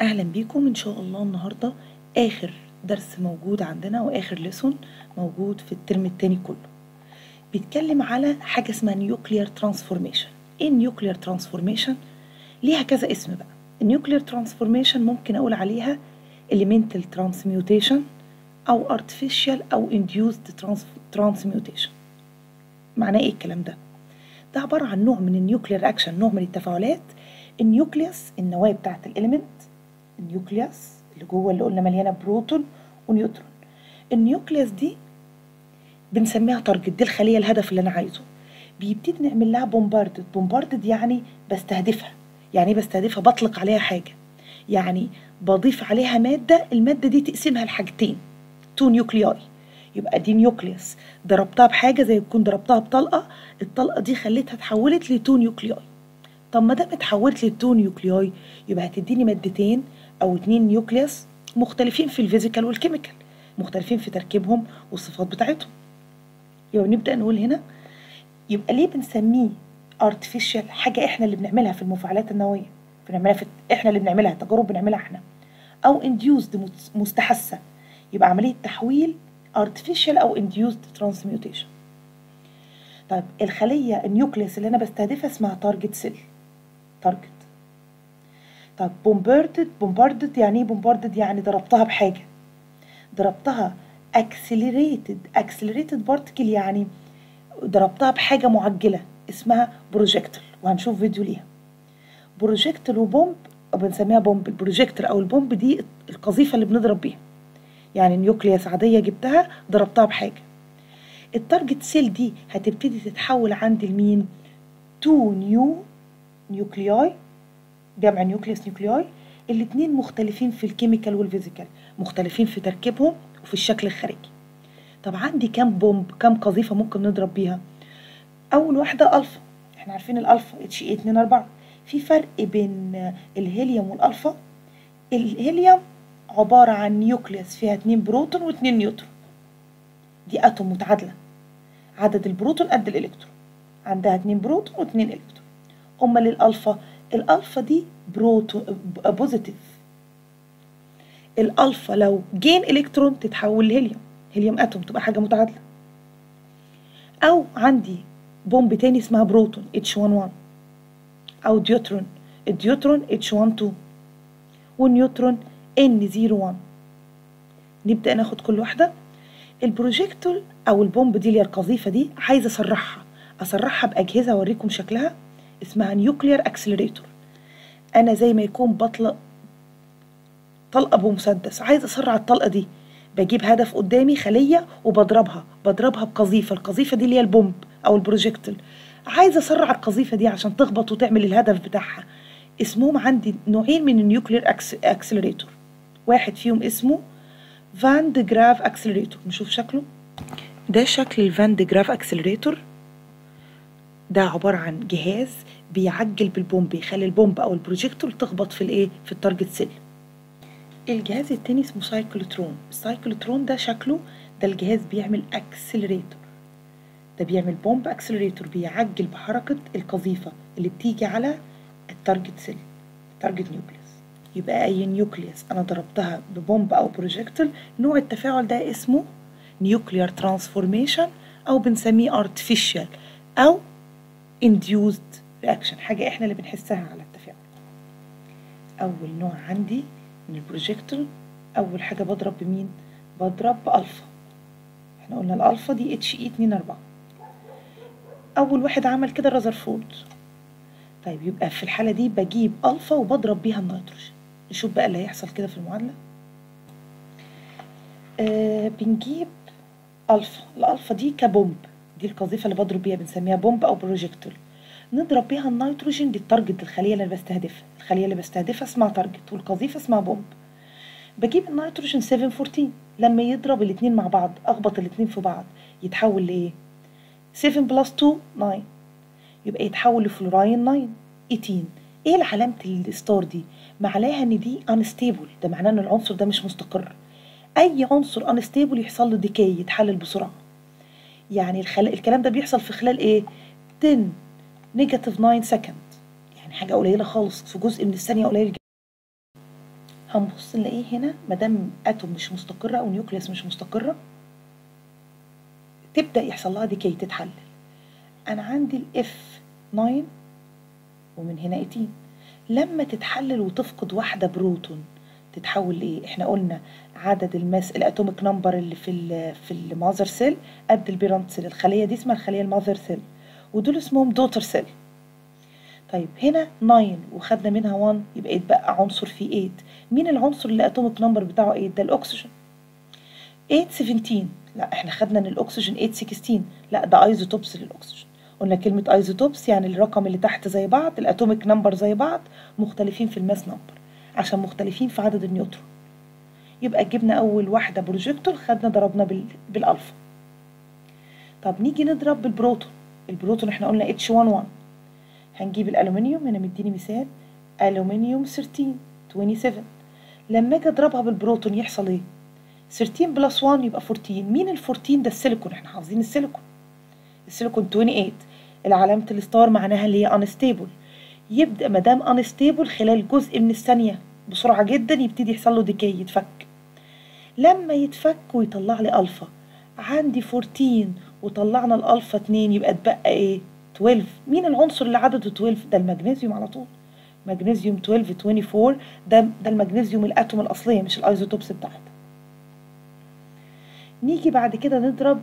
اهلا بيكم ان شاء الله النهارده اخر درس موجود عندنا واخر ليسون موجود في الترم التاني كله بيتكلم على حاجه اسمها نيوكلير ترانسفورميشن ايه النيوكلير ترانسفورميشن ليها كذا اسم بقى النيوكلير ترانسفورميشن ممكن اقول عليها elemental transmutation او artificial او induced transmutation معناه ايه الكلام ده ده عباره عن نوع من النيوكلير اكشن نوع من التفاعلات النيوكليوس النواه بتاعت الاليمنت النيوكليوس اللي جوه اللي قلنا مليانه بروتون ونيوترون النيوكليوس دي بنسميها تارجت دي الخليه الهدف اللي انا عايزه بيبتدي نعمل لها بومباردد بومباردد يعني بستهدفها يعني ايه بستهدفها بطلق عليها حاجه يعني بضيف عليها ماده الماده دي تقسمها لحاجتين تو نيوكلياي يبقى دي نيوكليوس ضربتها بحاجه زي تكون ضربتها بطلقه الطلقه دي خليتها اتحولت لتو نيوكلياي طب ما دام اتحولت لتو نيوكلياي يبقى هتديني مادتين او اتنين نيوكليوس مختلفين في الفيزيكال والكيميكال مختلفين في تركيبهم والصفات بتاعتهم يبقى نبدا نقول هنا يبقى ليه بنسميه artificial حاجه احنا اللي بنعملها في المفاعلات النوويه بنعملها في احنا اللي بنعملها تجارب بنعملها احنا او induced مستحثه يبقى عمليه تحويل artificial او induced transmutation طيب الخليه النيوكليوس اللي انا بستهدفها اسمها تارجت سيل تارجت طب بومباردد بومباردد يعني ايه بومباردد يعني ضربتها بحاجه ضربتها اكسلريتد اكسلريتد بارتكل يعني ضربتها بحاجه معجله اسمها بروجيكتور وهنشوف فيديو ليها بروجيكتور وبومب بنسميها بومب البروجيكتور او البومب دي القذيفه اللي بنضرب بيها يعني نيوكليوس عاديه جبتها ضربتها بحاجه التارجت سيل دي هتبتدي تتحول عند المين تو نيو نيوكلياي جمع نيوكليوس نيوكلياي الاتنين مختلفين في الكيميكال والفيزيكال مختلفين في تركيبهم وفي الشكل الخارجي طب عندي كام بومب كام قذيفه ممكن نضرب بيها اول واحده الفا احنا عارفين الالفا اتش اي 2 4 في فرق بين الهيليوم والالفا الهيليوم عباره عن نيوكليوس فيها اتنين بروتون واتنين نيوترون دي اتوم متعادله عدد البروتون قد الالكترون عندها اتنين بروتون واتنين الكترون امال الالفا الالفا دي بروتون بوزيتيف الالفا لو جين الكترون تتحول لهيليوم هيليوم اتوم تبقى حاجه متعادله او عندي بومب تاني اسمها بروتون H11 او ديوترون الديوترون H12 والنيوترون N01 نبدا ناخد كل واحده البروجيكتور او البومب دي اللي هي القذيفه دي عايزه اسرحها اسرحها باجهزه اوريكم شكلها اسمها نيوكلير اكسلريتور انا زي ما يكون بطلق طلقه بمسدس عايزه اسرع الطلقه دي بجيب هدف قدامي خليه وبضربها بضربها بقذيفه القذيفه دي اللي هي البومب او البروجيكتور عايزه اسرع القذيفه دي عشان تخبط وتعمل الهدف بتاعها اسمهم عندي نوعين من النيوكلير اكسلريتور واحد فيهم اسمه فان دي جراف اكسلريتور نشوف شكله ده شكل الفان دي جراف اكسلريتور ده عبارة عن جهاز بيعجل بالبومب بيخلي البومب او البروجيكتور تخبط في الايه في التارجت سيل الجهاز التاني اسمه سايكلوترون السايكلوترون ده شكله ده الجهاز بيعمل اكسلريتور ده بيعمل بومب اكسلريتور بيعجل بحركة القذيفة اللي بتيجي على التارجت سيل التارجت نيوكليوس يبقى اي نيوكليوس انا ضربتها ببومب او بروجيكتور نوع التفاعل ده اسمه نيوكليار ترانسفورميشن او بنسميه ارتفيشال او induced reaction حاجة احنا اللي بنحسها على التفاعل اول نوع عندي من البروجيكتور اول حاجة بضرب بمين بضرب بألفا احنا قلنا الألفا دي اتش اي 2 4 اول واحد عمل كده رذرفورد طيب يبقى في الحالة دي بجيب ألفا وبضرب بيها النيتروجين نشوف بقى اللي هيحصل كده في المعادلة آه بنجيب ألفا الألفا دي كبومب دي القذيفة اللي بضرب بيها بنسميها بومب أو بروجيكتور نضرب بيها النيتروجين دي التارجت الخلية اللي بستهدفها الخلية اللي بستهدفها اسمها تارجت والقذيفة اسمها بومب بجيب النيتروجين 714 لما يضرب الاتنين مع بعض أخبط الاتنين في بعض يتحول لإيه؟ 7 بلس 2 9 يبقى يتحول لفلوراين 9 18 ايه علامة الستار دي؟ معناها ان دي انستيبل ده معناه ان العنصر ده مش مستقر اي عنصر انستيبل يحصل له ديكاي يتحلل بسرعة يعني الخل... الكلام ده بيحصل في خلال ايه 10 نيجاتيف 9 سكند يعني حاجة قليلة خالص في جزء من الثانية قليل جدا هنبص نلاقيه هنا مادام اتوم مش مستقره او نيوكليوس مش مستقره تبدا يحصل لها ديكي تتحلل انا عندي الاف 9 ومن هنا 18 لما تتحلل وتفقد واحده بروتون تتحول لايه احنا قلنا عدد الماس الاتوميك نمبر اللي في ال في الماذر سيل قد البيرنت سيل الخليه دي اسمها الخليه الماذر سيل ودول اسمهم دوتر سيل طيب هنا 9 وخدنا منها 1 يبقى يتبقى عنصر فيه 8 مين العنصر اللي اتوميك نمبر بتاعه 8 ده الاكسجين 8 17 لا احنا خدنا ان الاكسجين 8 16 لا ده ايزوتوبس للاكسجين قلنا كلمة ايزوتوبس يعني الرقم اللي تحت زي بعض الاتوميك نمبر زي بعض مختلفين في الماس نمبر عشان مختلفين في عدد النيوترون يبقى جبنا اول واحدة بروجيكتور خدنا ضربنا بال... بالالفا طب نيجي نضرب بالبروتون البروتون احنا قلنا اتش 1 1 هنجيب الالومنيوم هنا مديني مثال الومنيوم 13 27 لما اجي اضربها بالبروتون يحصل ايه 13 بلس 1 يبقى 14 مين ال 14 ده السيليكون احنا حافظين السيليكون السيليكون 28 العلامة الستار معناها اللي هي انستيبل يبدا ما دام انستيبل خلال جزء من الثانيه بسرعه جدا يبتدي يحصل له ديكي يتفك لما يتفك ويطلع لي الفا عندي 14 وطلعنا الالفا 2 يبقى اتبقى ايه 12 مين العنصر اللي عدده 12 ده المغنيسيوم على طول مغنيسيوم 12 24 ده ده المغنيسيوم الاتوم الاصليه مش الايزوتوبس بتاعتها نيجي بعد كده نضرب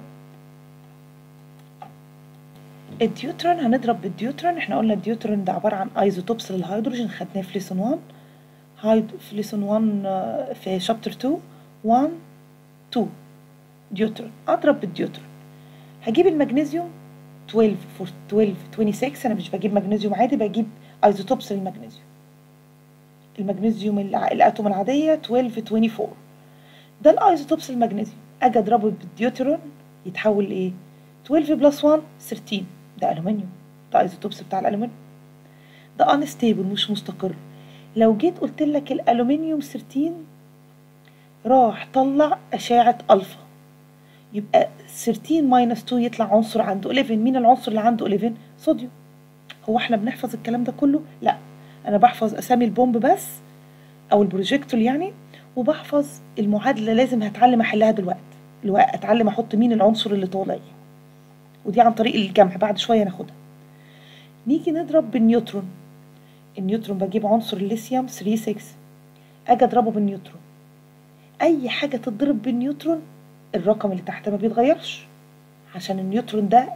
الديوترون هنضرب بالديوترون احنا قلنا الديوترون ده عباره عن ايزوتوبس للهيدروجين خدناه في ليسون 1 هايد في ليسون 1 في شابتر 2 1 2 ديوترون اضرب بالديوترون هجيب المغنيسيوم 12 for 12 26 انا مش بجيب مغنيسيوم عادي بجيب ايزوتوبس للمغنيسيوم المغنيسيوم الاتوم العاديه 12 24 ده الايزوتوبس المغنيسيوم اجي اضربه بالديوترون يتحول لايه 12 بلس 1 13 ده الومنيوم ده ايزوتوبس بتاع الالومنيوم ده انستيبل مش مستقر لو جيت قلت لك الالومنيوم 13 راح طلع اشعه الفا يبقى 13 ماينس 2 يطلع عنصر عنده 11 مين العنصر اللي عنده 11 صوديوم هو احنا بنحفظ الكلام ده كله لا انا بحفظ اسامي البومب بس او البروجيكتور يعني وبحفظ المعادله لازم هتعلم احلها دلوقتي اللي اتعلم احط مين العنصر اللي طالع ايه ودي عن طريق الجمع بعد شويه ناخدها نيجي نضرب بالنيوترون النيوترون بجيب عنصر الليثيوم 3 6 اجي اضربه بالنيوترون اي حاجه تتضرب بالنيوترون الرقم اللي تحت ما بيتغيرش عشان النيوترون ده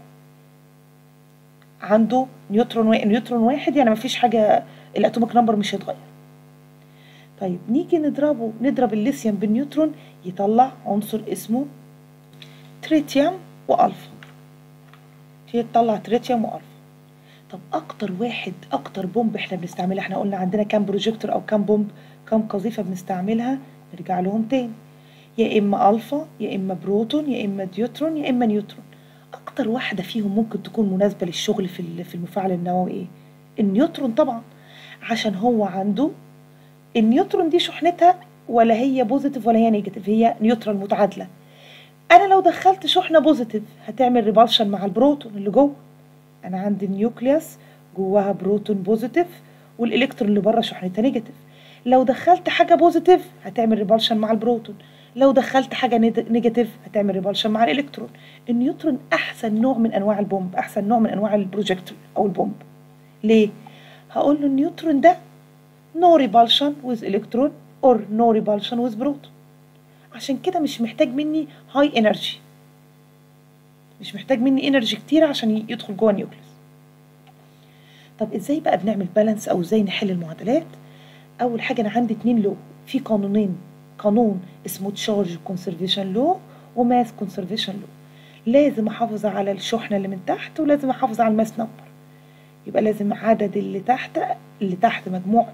عنده نيوترون واحد نيوترون واحد يعني ما فيش حاجه الاتوميك نمبر مش هيتغير طيب نيجي نضربه نضرب الليثيوم بالنيوترون يطلع عنصر اسمه تريتيوم والفا هي تطلع تريتيوم والفا طب اكتر واحد اكتر بومب احنا بنستعملها احنا قلنا عندنا كام بروجيكتور او كام بومب كام قذيفه بنستعملها نرجع لهم تاني يا اما الفا يا اما بروتون يا اما ديوترون يا اما نيوترون اكتر واحده فيهم ممكن تكون مناسبه للشغل في في المفاعل النووي ايه النيوترون طبعا عشان هو عنده النيوترون دي شحنتها ولا هي بوزيتيف ولا هي نيجاتيف هي نيوترال متعادله انا لو دخلت شحنه بوزيتيف هتعمل ريبالشن مع البروتون اللي جوه انا عندي النيوكليوس جواها بروتون بوزيتيف والالكترون اللي بره شحنتها نيجاتيف لو دخلت حاجه بوزيتيف هتعمل ريبالشن مع البروتون لو دخلت حاجه نيجاتيف هتعمل ريبالشن مع الالكترون النيوترون احسن نوع من انواع البومب احسن نوع من انواع البروجيكتور او البومب ليه هقول له النيوترون ده no repulsion with electron or no repulsion with proton عشان كده مش محتاج مني هاي انرجي مش محتاج مني انرجي كتير عشان يدخل جوه النيوكليوس طب ازاي بقى بنعمل بالانس او ازاي نحل المعادلات اول حاجه انا عندي اتنين لو في قانونين قانون اسمه تشارج كونسرفيشن لو وماس كونسرفيشن لو لازم احافظ على الشحنه اللي من تحت ولازم احافظ على الماس نمبر يبقى لازم عدد اللي تحت اللي تحت مجموع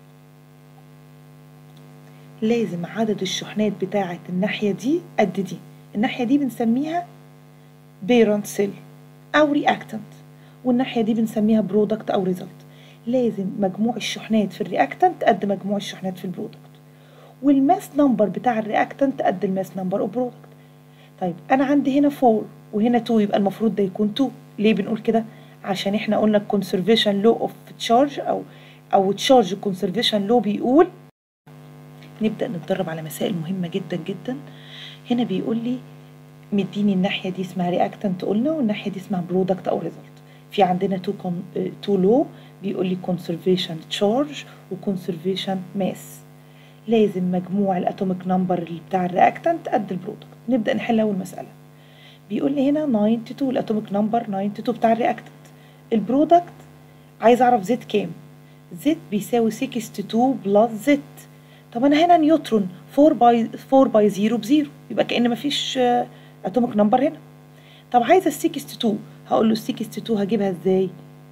لازم عدد الشحنات بتاعة الناحية دي قد دي الناحية دي بنسميها بيرنت سيل أو رياكتنت والناحية دي بنسميها برودكت أو ريزلت لازم مجموع الشحنات في الرياكتنت قد مجموع الشحنات في البرودكت والماس نمبر بتاع الرياكتنت قد الماس نمبر أو برودكت طيب أنا عندي هنا 4 وهنا 2 يبقى المفروض ده يكون 2 ليه بنقول كده عشان احنا قلنا الكونسرفيشن لو اوف تشارج او او تشارج كونسرفيشن لو بيقول نبدا نتدرب على مسائل مهمه جدا جدا هنا بيقول لي مديني الناحيه دي اسمها رياكتنت قلنا والناحيه دي اسمها برودكت او ريزلت في عندنا تو كون تو لو بيقول لي كونسرفيشن تشارج وكونسرفيشن ماس لازم مجموع الاتوميك نمبر اللي بتاع الرياكتنت قد البرودكت نبدا نحل اول مساله بيقول لي هنا 92 الاتوميك نمبر 92 بتاع الرياكتنت البرودكت عايز اعرف زد كام زد بيساوي 62 بلس زد طب انا هنا نيوترون 4 باي 4 باي 0 بزيرو يبقى كأن مفيش اتوميك نمبر هنا طب عايزه ال 62 هقول له ال 62 هجيبها ازاي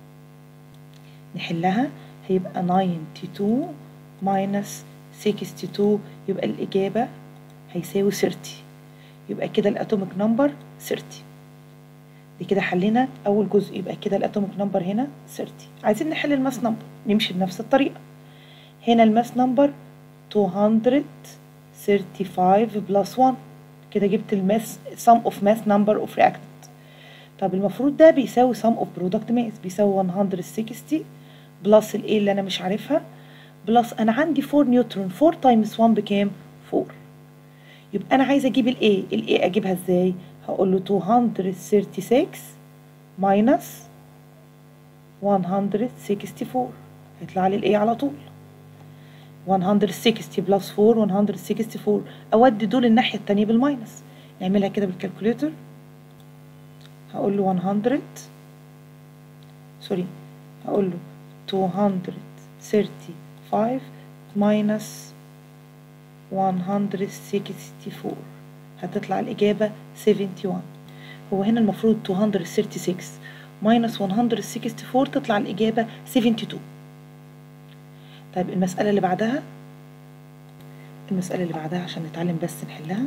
نحلها هيبقى 92 ماينس 62 يبقى الإجابة هيساوي 30 يبقى كده الأتوميك نمبر 30 دي كده حلينا أول جزء يبقى كده الأتوميك نمبر هنا 30 عايزين نحل الماس نمبر نمشي بنفس الطريقة هنا الماس نمبر 235 بلس 1 كده جبت الماس sum of mass number of reactant طب المفروض ده بيساوي sum of product mass بيساوي 160 بلس ال A اللي أنا مش عارفها بلس أنا عندي 4 نيوترون 4 تايمز 1 بكام؟ 4 يبقى أنا عايزة أجيب ال A ال A أجيبها إزاي؟ هقول له 236 ماينس 164 هيطلع لي ال A على طول 160 بلس 4 164 أودي دول الناحية التانية بالماينس نعملها كده بالكالكوليتر هقول له 100 سوري هقول له 235 minus 164 هتطلع الإجابة 71 هو هنا المفروض 236 minus 164 تطلع الإجابة 72 طيب المسألة اللي بعدها المسألة اللي بعدها عشان نتعلم بس نحلها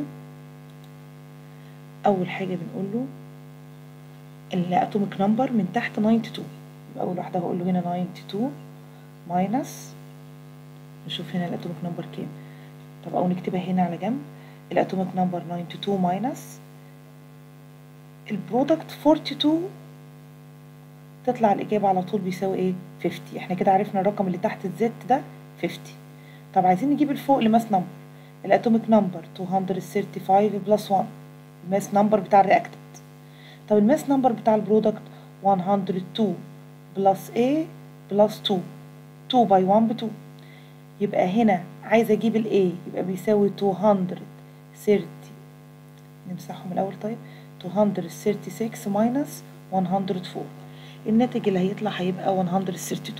أول حاجة بنقول له الأتوميك نمبر من تحت 92 أول واحدة هقول له هنا 92 ماينس نشوف هنا الأتوميك نمبر كام طب أو نكتبها هنا على جنب الأتوميك نمبر 92 ماينس البرودكت 42 تطلع الإجابة على طول بيساوي إيه؟ 50 إحنا كده عرفنا الرقم اللي تحت الزد ده 50 طب عايزين نجيب الفوق لماس نمبر الأتوميك نمبر 235 بلس 1 الماس نمبر بتاع الرياكتنت طب الماس نمبر بتاع البرودكت 102 بلس A بلس 2 2 باي 1 ب 2 يبقى هنا عايزة أجيب ال A يبقى بيساوي 230 نمسحهم الأول طيب 236 ماينس 104 الناتج اللي هيطلع هيبقى 132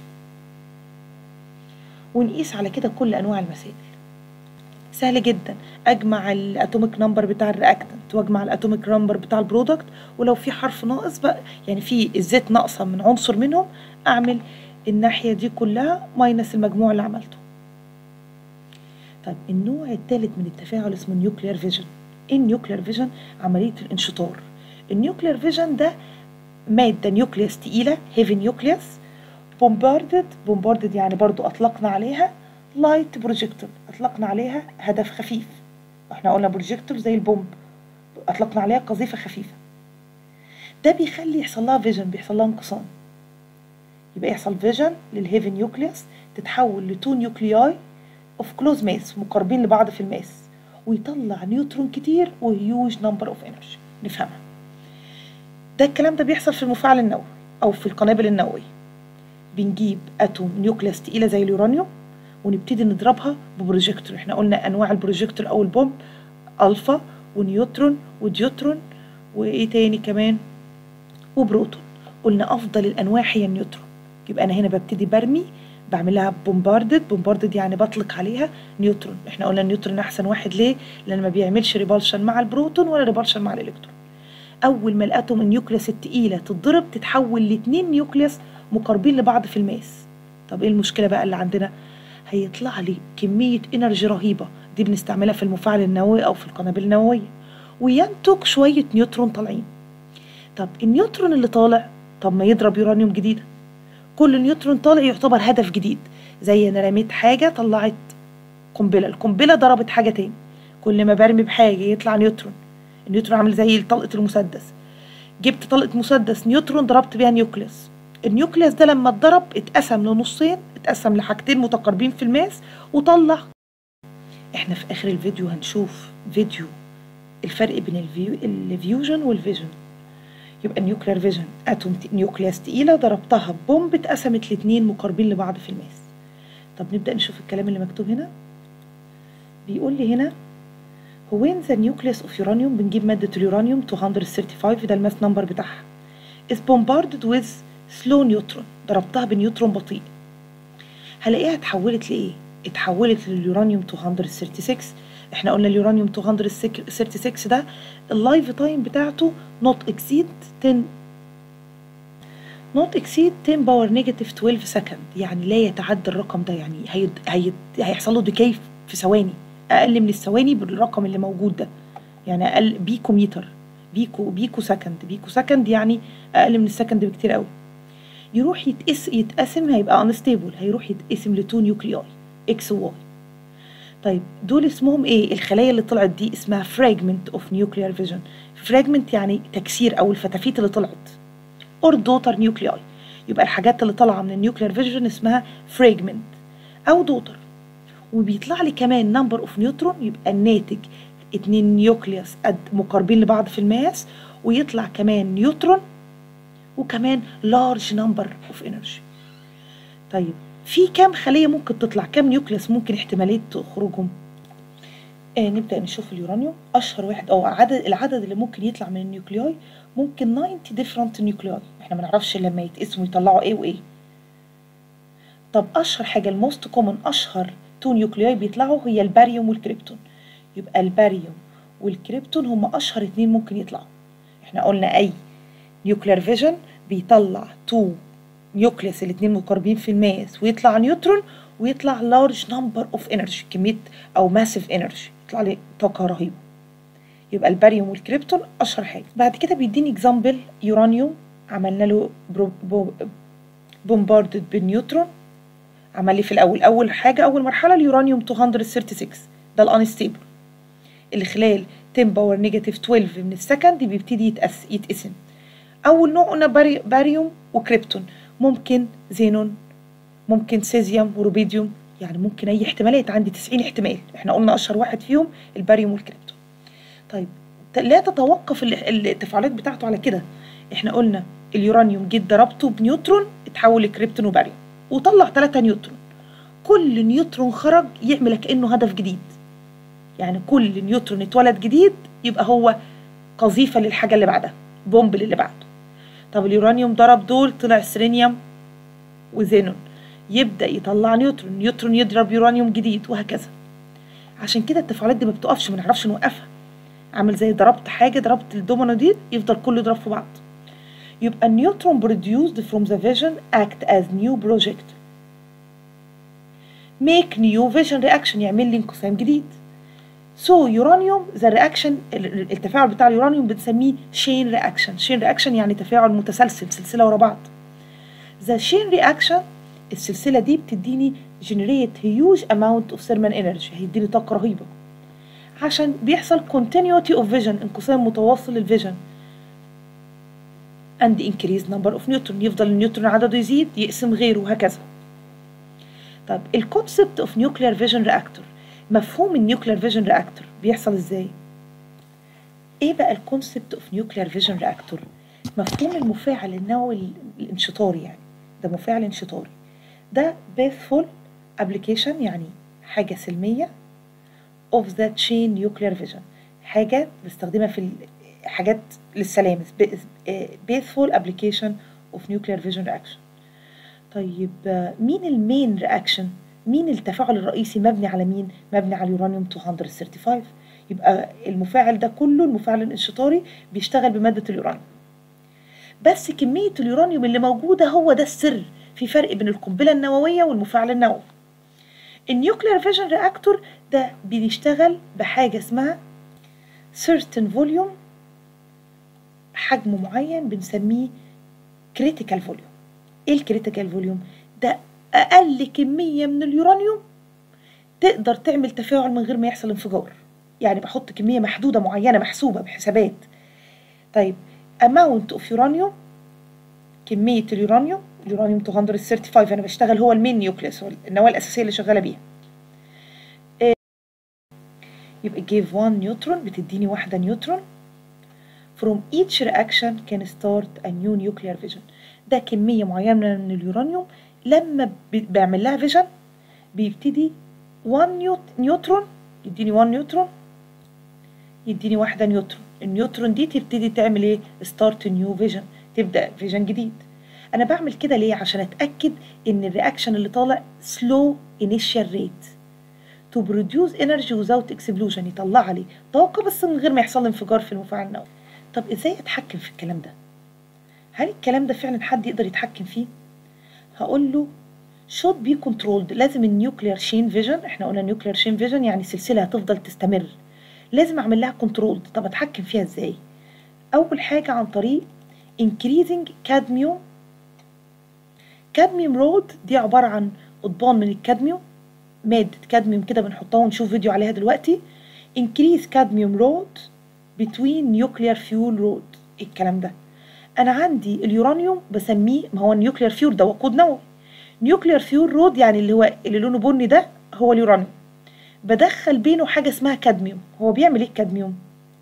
ونقيس على كده كل أنواع المسائل سهل جدا اجمع الاتوميك نمبر بتاع الرياكتنت واجمع الاتوميك نمبر بتاع البرودكت ولو في حرف ناقص بقى يعني في الزيت ناقصه من عنصر منهم اعمل الناحيه دي كلها ماينس المجموع اللي عملته طيب النوع الثالث من التفاعل اسمه نيوكلير فيجن ايه النيوكلير فيجن عمليه الانشطار النيوكلير فيجن ده ماده نيوكليوس تقيله هيفي نيوكليوس بومباردد بومباردد يعني برضو اطلقنا عليها لايت بروجيكتور اطلقنا عليها هدف خفيف احنا قلنا بروجيكتور زي البومب اطلقنا عليها قذيفه خفيفه ده بيخلي يحصل لها فيجن بيحصل لها انقسام يبقى يحصل فيجن للهيفي نيوكليوس تتحول لتو نيوكلياي اوف كلوز ماس مقاربين لبعض في الماس ويطلع نيوترون كتير وهيوج نمبر اوف انرجي نفهمها ده الكلام ده بيحصل في المفاعل النووي او في القنابل النوويه بنجيب اتوم نيوكليوس تقيله زي اليورانيوم ونبتدي نضربها ببروجيكتور احنا قلنا انواع البروجيكتور او البومب الفا ونيوترون وديوترون وايه تاني كمان وبروتون قلنا افضل الانواع هي النيوترون يبقى انا هنا ببتدي برمي بعملها بومباردد بومباردد يعني بطلق عليها نيوترون احنا قلنا النيوترون احسن واحد ليه لان ما بيعملش ريبالشن مع البروتون ولا ريبالشن مع الالكترون اول ما الاتوم النيوكليوس التقيله تتضرب تتحول لاتنين نيوكليوس مقاربين لبعض في الماس طب ايه المشكله بقى اللي عندنا هيطلع لي كمية انرجي رهيبة دي بنستعملها في المفاعل النووي او في القنابل النووية وينتج شوية نيوترون طالعين طب النيوترون اللي طالع طب ما يضرب يورانيوم جديدة كل نيوترون طالع يعتبر هدف جديد زي انا رميت حاجة طلعت قنبلة القنبلة ضربت حاجة تاني كل ما برمي بحاجة يطلع نيوترون النيوترون عامل زي طلقة المسدس جبت طلقة مسدس نيوترون ضربت بيها نيوكليوس النيوكليوس ده لما اتضرب اتقسم لنصين اتقسم لحاجتين متقاربين في الماس وطلع احنا في اخر الفيديو هنشوف فيديو الفرق بين الفيو الفيوجن والفيجن يبقى النيوكلير فيجن اتوم نيوكلياس تقيله ضربتها بومب اتقسمت لاتنين مقاربين لبعض في الماس طب نبدا نشوف الكلام اللي مكتوب هنا بيقول لي هنا when the nucleus of uranium بنجيب مادة اليورانيوم 235 ده الماس نمبر بتاعها is bombarded with slow neutron ضربتها بنيوترون بطيء هلاقيها اتحولت لإيه؟ اتحولت لليورانيوم 236 احنا قلنا اليورانيوم 236 ده اللايف تايم بتاعته not exceed 10 not exceed 10 باور نيجاتيف 12 سكند يعني لا يتعدى الرقم ده يعني هي... هي... هيحصل له ديكاي في ثواني اقل من الثواني بالرقم اللي موجود ده يعني اقل بيكو متر بيكو بيكو سكند بيكو سكند يعني اقل من السكند بكتير قوي يروح يتقس يتقسم هيبقى انستيبل هيروح يتقسم لتو نيوكلياي اكس وواي طيب دول اسمهم ايه الخلايا اللي طلعت دي اسمها فراجمنت اوف نيوكليار فيجن فراجمنت يعني تكسير او الفتافيت اللي طلعت اور دوتر نيوكلياي يبقى الحاجات اللي طالعه من النيوكليار فيجن اسمها فراجمنت او دوتر وبيطلع لي كمان نمبر اوف نيوترون يبقى الناتج اتنين نيوكليوس قد مقاربين لبعض في الماس ويطلع كمان نيوترون وكمان لارج نمبر اوف انرجي طيب في كام خليه ممكن تطلع كام نيوكليوس ممكن احتماليه خروجهم آه نبدا نشوف اليورانيوم اشهر واحد او عدد العدد اللي ممكن يطلع من النيوكلياي ممكن 90 ديفرنت نيوكلياي احنا ما نعرفش لما يتقسموا يطلعوا ايه وايه طب اشهر حاجه الموست كومن اشهر تو نيوكلياي بيطلعوا هي الباريوم والكريبتون يبقى الباريوم والكريبتون هم اشهر اتنين ممكن يطلعوا احنا قلنا اي نيوكلير فيجن بيطلع تو نيوكليس الاتنين مقاربين في الماس ويطلع نيوترون ويطلع لارج نمبر اوف انرجي كميه او ماسيف انرجي يطلع لي طاقه رهيبه يبقى الباريوم والكريبتون اشهر حاجه بعد كده بيديني اكزامبل يورانيوم عملنا له بومباردد بالنيوترون عمل لي في الاول اول حاجه اول مرحله اليورانيوم 236 ده الانستيبل اللي خلال 10 باور نيجاتيف 12 من السكند بيبتدي يتقس يتقسم اول نوع قلنا باري باريوم وكريبتون ممكن زينون ممكن سيزيوم وروبيديوم يعني ممكن اي احتمالات عندي 90 احتمال احنا قلنا اشهر واحد فيهم الباريوم والكريبتون طيب لا تتوقف التفاعلات بتاعته على كده احنا قلنا اليورانيوم جيت ضربته بنيوترون اتحول لكريبتون وباريوم وطلع 3 نيوترون كل نيوترون خرج يعمل كانه هدف جديد يعني كل نيوترون اتولد جديد يبقى هو قذيفه للحاجه اللي بعدها بومب للي بعده طب اليورانيوم ضرب دول طلع سيرينيوم وزينون يبدا يطلع نيوترون نيوترون يضرب يورانيوم جديد وهكذا عشان كده التفاعلات دي ما بتقفش ما نعرفش نوقفها عامل زي ضربت حاجه ضربت الدومينو دي يفضل كله يضرب في بعض يبقى النيوترون produced from the fission act as new projector make new fission reaction يعمل لي انقسام جديد so uranium the reaction التفاعل بتاع اليورانيوم بنسميه chain reaction chain reaction يعني تفاعل متسلسل سلسلة ورا بعض the chain reaction السلسلة دي بتديني generate huge amount of thermal energy هيديني طاقة رهيبة عشان بيحصل continuity of vision انقسام متواصل للفيجن and increase number of neutron يفضل النيوترون عدده يزيد يقسم غيره وهكذا طب الكونسبت اوف نيوكلير فيجن رياكتور مفهوم النيوكلير فيجن رياكتور بيحصل ازاي ايه بقى الكونسبت اوف نيوكلير فيجن رياكتور مفهوم المفاعل النووي الانشطاري يعني ده مفاعل انشطاري ده بيثفول ابلكيشن يعني حاجه سلميه of the chain nuclear fission حاجه بستخدمها في حاجات للسلام faithful application of nuclear fission reaction طيب مين المين رياكشن مين التفاعل الرئيسي مبني على مين مبني على اليورانيوم 235 يبقى المفاعل ده كله المفاعل الانشطاري بيشتغل بمادة اليورانيوم بس كمية اليورانيوم اللي موجودة هو ده السر في فرق بين القنبلة النووية والمفاعل النووي النيوكلير فيجن رياكتور ده بيشتغل بحاجة اسمها certain volume حجم معين بنسميه critical volume ايه الكريتيكال فوليوم ده اقل كميه من اليورانيوم تقدر تعمل تفاعل من غير ما يحصل انفجار يعني بحط كميه محدوده معينه محسوبه بحسابات طيب amount of uranium كميه اليورانيوم اليورانيوم 235 انا بشتغل هو المين نيوكليس النواه الاساسيه اللي شغاله بيها يبقى gave 1 نيوترون بتديني واحدة نيوترون from each reaction can start a new nuclear fission ده كمية معينة من اليورانيوم لما ب- بعمل لها فيجن بيبتدي 1 نيوت- نيوترون يديني 1 نيوترون يديني واحدة نيوترون النيوترون دي تبتدي تعمل ايه ستارت نيو فيجن تبدأ فيجن جديد انا بعمل كده ليه عشان اتأكد ان الرياكشن اللي طالع slow initial rate to produce energy without explosion يطلع لي طاقة بس من غير ما يحصل لي انفجار في المفاعل النووي طب ازاي اتحكم في الكلام ده هل الكلام ده فعلا حد يقدر يتحكم فيه هقول له should be controlled لازم النيوكلير شين فيجن احنا قلنا نيوكلير شين فيجن يعني سلسله هتفضل تستمر لازم اعمل لها كنترول طب اتحكم فيها ازاي اول حاجه عن طريق increasing cadmium cadmium رود دي عباره عن قضبان من الكادميوم ماده كادميوم كده بنحطها ونشوف فيديو عليها دلوقتي increase cadmium rod between nuclear fuel rod إيه الكلام ده انا عندي اليورانيوم بسميه ما هو النيوكلير فيول ده وقود نووي نيوكلير فيول رود يعني اللي هو اللي لونه بني ده هو اليورانيوم بدخل بينه حاجه اسمها كادميوم هو بيعمل ايه الكادميوم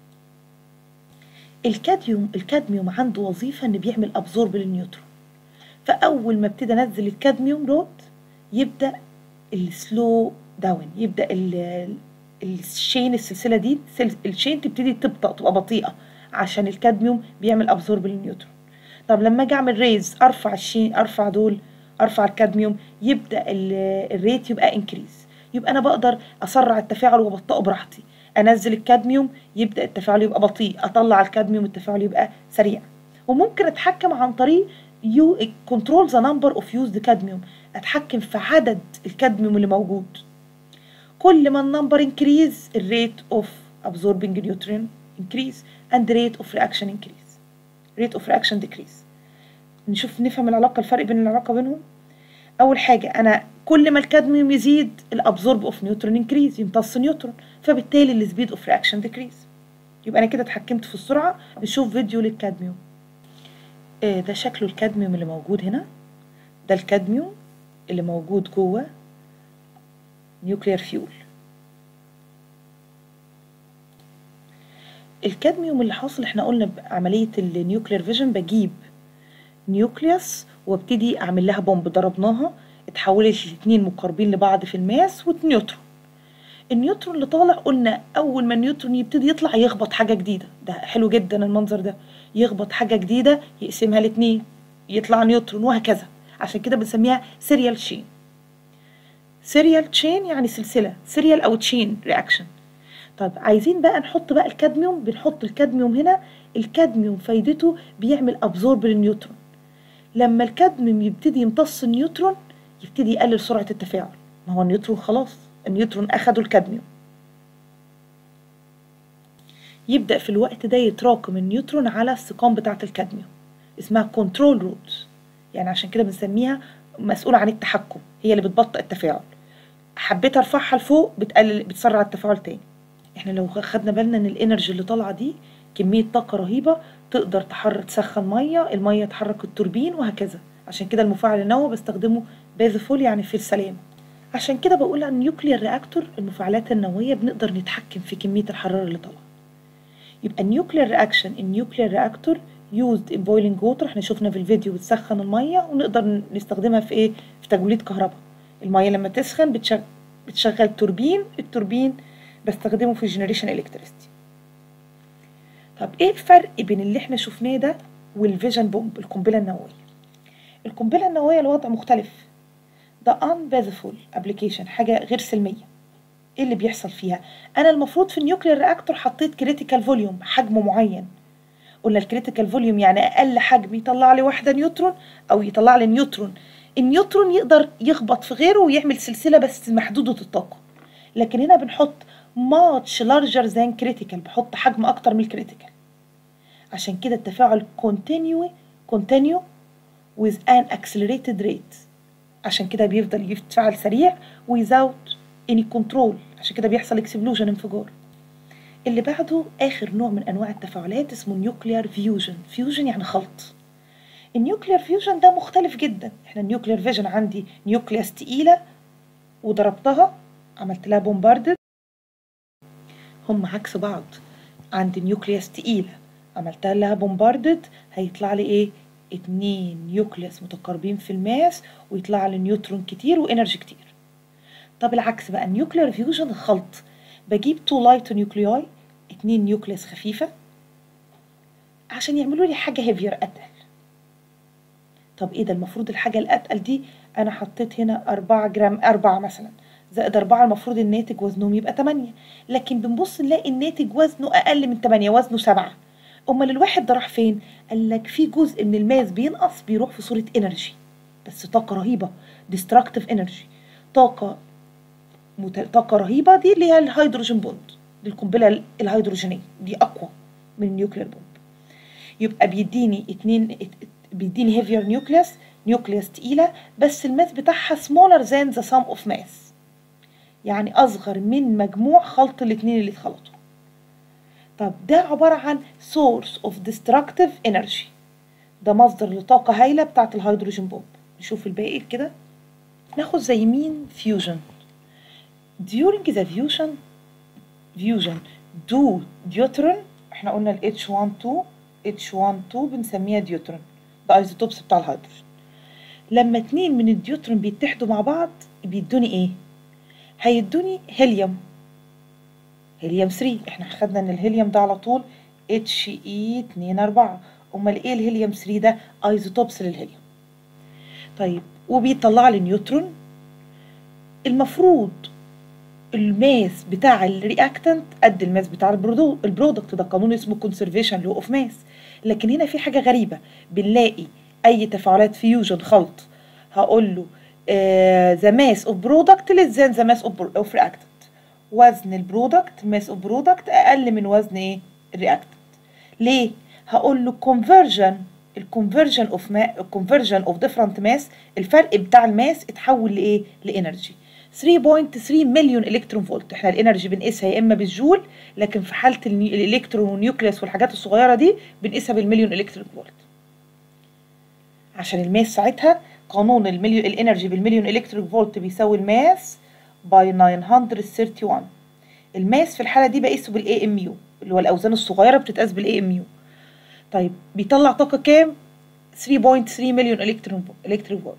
الكاديوم الكادميوم عنده وظيفه ان بيعمل ابزورب للنيوترون فاول ما ابتدي انزل الكادميوم رود يبدا السلو داون يبدا ال- الشين السلسله دي سل- الشين تبتدي تبطأ تبقى بطيئه عشان الكادميوم بيعمل ابزورب للنيوترون طب لما اجي اعمل ريز ارفع الشين ارفع دول ارفع الكادميوم يبدا ال- الريت يبقى انكريز يبقى انا بقدر اسرع التفاعل وابطئه براحتي انزل الكادميوم يبدا التفاعل يبقى بطيء اطلع الكادميوم التفاعل يبقى سريع وممكن اتحكم عن طريق يو كنترول ذا نمبر اوف يوزد كادميوم اتحكم في عدد الكادميوم اللي موجود كل ما النمبر انكريز الريت اوف absorbing نيوترين انكريز and rate of reaction increase rate of reaction decrease نشوف نفهم العلاقة الفرق بين العلاقة بينهم أول حاجة أنا كل ما الكادميوم يزيد الابزورب اوف نيوترون انكريز يمتص نيوترون فبالتالي السبيد اوف رياكشن ديكريز يبقى أنا كده اتحكمت في السرعة نشوف فيديو للكادميوم آه ده شكله الكادميوم اللي موجود هنا ده الكادميوم اللي موجود جوه نيوكلير فيول الكادميوم اللي حاصل احنا قلنا بعملية النيوكلير فيجن بجيب نيوكليوس وابتدي اعمل لها بومب ضربناها اتحولت لاتنين مقاربين لبعض في الماس ونيوترون النيوترون اللي طالع قلنا اول ما النيوترون يبتدي يطلع يخبط حاجة جديدة ده حلو جدا المنظر ده يخبط حاجة جديدة يقسمها لاتنين يطلع نيوترون وهكذا عشان كده بنسميها سيريال تشين سيريال تشين يعني سلسلة سيريال او تشين رياكشن طب عايزين بقى نحط بقى الكادميوم بنحط الكادميوم هنا الكادميوم فايدته بيعمل ابزورب للنيوترون لما الكادميوم يبتدي يمتص النيوترون يبتدي يقلل سرعة التفاعل ما هو النيوترون خلاص النيوترون أخدوا الكادميوم يبدأ في الوقت ده يتراكم النيوترون على السقام بتاعة الكادميوم اسمها كنترول روت يعني عشان كده بنسميها مسؤولة عن التحكم هي اللي بتبطئ التفاعل حبيت ارفعها لفوق بتقلل بتسرع التفاعل تاني احنا لو خدنا بالنا ان الانرجي اللي طالعه دي كميه طاقه رهيبه تقدر تحرك تسخن ميه الميه تحرك التوربين وهكذا عشان كده المفاعل النووي بستخدمه باذفول يعني في السلام عشان كده بقول عن نيوكلير رياكتور المفاعلات النوويه بنقدر نتحكم في كميه الحراره اللي طالعه يبقى النيوكلير رياكشن النيوكلير رياكتور يوزد ان بويلنج ووتر احنا شفنا في الفيديو بتسخن الميه ونقدر نستخدمها في ايه في توليد كهرباء الميه لما تسخن بتشغل بتشغل توربين التوربين بستخدمه في الجنريشن الكتريستي طب ايه الفرق بين اللي احنا شفناه ده والفيجن بومب القنبله النوويه القنبله النوويه الوضع مختلف ده unbathful ابلكيشن حاجه غير سلميه ايه اللي بيحصل فيها انا المفروض في النيوكلير رياكتور حطيت كريتيكال فوليوم حجم معين قلنا الكريتيكال فوليوم يعني اقل حجم يطلع لي واحده نيوترون او يطلع لي نيوترون النيوترون يقدر يخبط في غيره ويعمل سلسله بس محدوده الطاقه لكن هنا بنحط much larger than critical بحط حجم اكتر من الكريتيكال عشان كده التفاعل continue continue with an accelerated rate عشان كده بيفضل يتفاعل سريع without any control عشان كده بيحصل explosion انفجار اللي بعده اخر نوع من انواع التفاعلات اسمه نيوكليار فيوجن فيوجن يعني خلط النيوكليار فيوجن ده مختلف جدا احنا النيوكليار فيجن عندي نيوكلياس تقيله وضربتها عملت لها بومباردد هم عكس بعض عند نيوكليوس تقيلة عملتها لها بومباردد هيطلع لي ايه اتنين نيوكليوس متقاربين في الماس ويطلع لي نيوترون كتير وانرجي كتير طب العكس بقى النيوكلير فيوجن الخلط بجيب تو لايت نيوكلياي اتنين نيوكليوس خفيفة عشان يعملوا لي حاجة هيفير أتقل طب ايه ده المفروض الحاجة الأتقل دي أنا حطيت هنا أربعة جرام أربعة مثلا زائد أربعة المفروض الناتج وزنهم يبقى تمانية لكن بنبص نلاقي الناتج وزنه أقل من تمانية وزنه سبعة أمال الواحد ده راح فين؟ قال لك في جزء من الماس بينقص بيروح في صورة انرجي بس طاقة رهيبة ديستراكتيف انرجي طاقة مت... طاقة رهيبة دي اللي هي الهيدروجين بوند دي القنبلة الهيدروجينية دي أقوى من النيوكلير بوند يبقى بيديني اتنين بيديني هيفير نيوكليوس نيوكليوس تقيلة بس الماس بتاعها smaller than the sum of mass يعني أصغر من مجموع خلط الاتنين اللي اتخلطوا طب ده عبارة عن source of destructive energy ده مصدر لطاقة هايلة بتاعة الهيدروجين بومب نشوف الباقي كده ناخد زي مين فيوجن during the fusion fusion do deuteron احنا قلنا ال H12 H12 بنسميها ديوترون ده ايزوتوبس بتاع الهيدروجين لما اتنين من الديوترون بيتحدوا مع بعض بيدوني ايه هيدوني هيليوم هيليوم 3 احنا خدنا ان الهيليوم ده على طول اتش اي 2 4 امال ايه الهيليوم 3 ده ايزوتوبس للهيليوم طيب وبيطلع لي نيوترون المفروض الماس بتاع الرياكتنت قد الماس بتاع البرودو البرودكت ده قانون اسمه كونسرفيشن لو اوف ماس لكن هنا في حاجه غريبه بنلاقي اي تفاعلات فيوجن خلط هقول له ذا ماس اوف برودكت less than ذا ماس اوف رياكتنت وزن البرودكت ماس اوف برودكت اقل من وزن ايه الرياكتنت ليه هقول له conversion الكونفرجن اوف ما الكونفرجن اوف ديفرنت ماس الفرق بتاع الماس اتحول لايه لانرجي 3.3 مليون الكترون فولت احنا الانرجي بنقيسها يا اما بالجول لكن في حاله الالكترون والنيوكليوس والحاجات الصغيره دي بنقيسها بالمليون الكترون فولت عشان الماس ساعتها قانون المليون الانرجي بالمليون الكترون فولت بيساوي الماس باي 931 الماس في الحاله دي بقيسه بالاي ام يو اللي هو الاوزان الصغيره بتتقاس بالاي ام يو طيب بيطلع طاقه كام 3.3 مليون الكترون الكترون فولت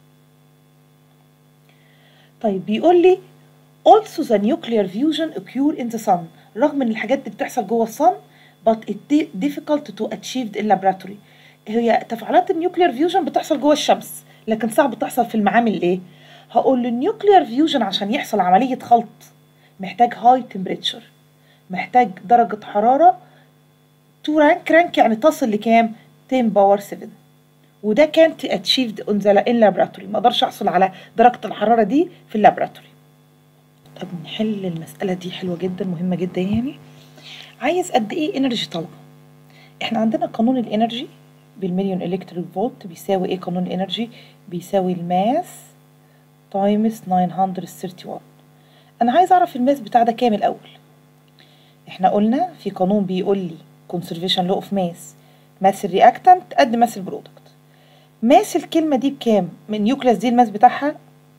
طيب بيقول لي also the nuclear fusion occur in the sun رغم ان الحاجات دي بتحصل جوه الصن but it difficult to achieve in laboratory هي تفاعلات النيوكلير فيوجن بتحصل جوه الشمس لكن صعب تحصل في المعامل ليه هقول له النيوكلير فيوجن عشان يحصل عمليه خلط محتاج هاي تمبريتشر محتاج درجه حراره تو رانك رانك يعني تصل لكام 10 باور 7 وده كانت اتشيفد اون ذا ان لابراتوري ما اقدرش احصل على درجه الحراره دي في اللابراتوري طب نحل المساله دي حلوه جدا مهمه جدا يعني عايز قد ايه انرجي طالعه احنا عندنا قانون الانرجي بالمليون الكتريك فولت بيساوي ايه قانون الانرجي بيساوي الماس تايمز 931 انا عايز اعرف الماس بتاع ده كام الاول احنا قلنا في قانون بيقول لي conservation law of mass ماس الرياكتنت قد ماس البرودكت ماس الكلمة دي بكام؟ من نيوكليس دي الماس بتاعها